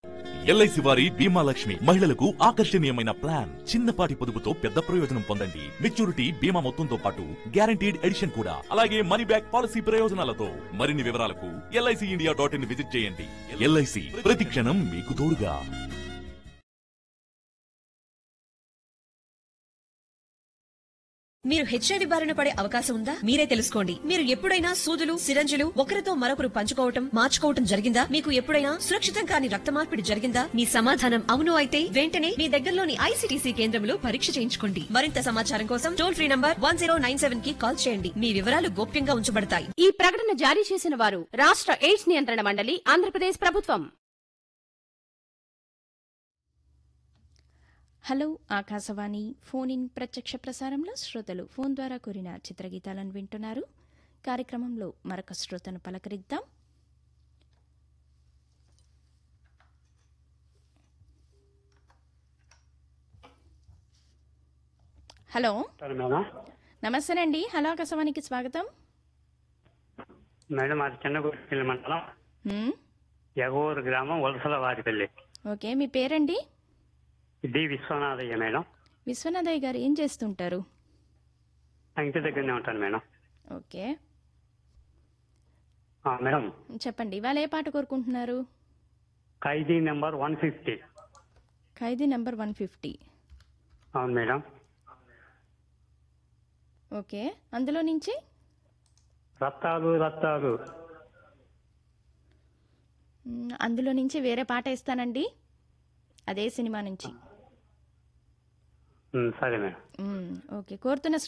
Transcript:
LIC వారి బీమా లక్ష్మి మహిళలకు ఆకర్షణీయమైన ప్లాన్ చిన్నపాటి పొదుపుతో పెద్ద ప్రయోజనం పొందండి మెచ్యూరిటీ బీమా మొత్తంతో పాటు గ్యారంటీడ్ ఎడిషన్ కూడా అలాగే మనీ బ్యాక్ పాలసీ ప్రయోజనాలతో మరిన్ని వివరాలకు LIC India dot in visit చేయండి ఎల్ఐసి ప్రతి క్షణం మీకు తోడుగా మీరు హెచ్ఐవి బారిన పడే అవకాశం ఉందా మీరే తెలుసుకోండి మీరు ఎప్పుడైనా సూదులు సిరంజులు ఒకరితో మరొకరు పంచుకోవటం మార్చుకోవటం జరిగిందా మీకు ఎప్పుడైనా సురక్షితం కాని రక్త మార్పిడి జరిగిందా మీ సమాధానం అవును అయితే వెంటనే మీ దగ్గరలోని ఐసీటీసీ కేంద్రంలో పరీక్ష చేయించుకోండి మరింత సమాచారం కోసం టోల్ ఫ్రీ నంబర్ వన్ కి కాల్ చేయండి మీ వివరాలు గోప్యంగా ఉంచబడతాయి ఈ ప్రకటన జారీ చేసిన వారు రాష్ట్ర ఎయిడ్స్ నియంత్రణ మండలి ఆంధ్రప్రదేశ్ ప్రభుత్వం హలో ఆకాశవాణి ఫోన్ ఇన్ ప్రత్యక్ష ప్రసారంలో శ్రోతలు ఫోన్ ద్వారా కోరిన చిత్రగీతాలను వింటున్నారు కార్యక్రమంలో మరొక శ్రోతను పలకరిద్దాం హలో సరే మేడం నమస్తేనండి హలో ఆకాశవాణికి స్వాగతం మేడం అది చిన్నగుడిపల్లి మండలం హ్మ్, ఎగూరు గ్రామం వలసల వారిపల్లి ఓకే మీ పేరండి డి విశ్వనాథయ్య మేడం విశ్వనాథయ్య గారు ఏం చేస్తుంటారు నా ఇంటి దగ్గరనే ఉంటాను మేడం ఓకే ఆ, మేడం చెప్పండి ఇవాళ ఏ పాట కోరుకుంటున్నారు Khaidi number one fifty Khaidi number one fifty అవును మేడం ఓకే అందులో నుంచి రత్తాలు రత్తాలు మ్, అందులో నుంచి వేరే పాట ఇస్తానండి అదే సినిమా నుంచి ఉమ్, సరే మేడం మ్, ఓకే కోరుతున్న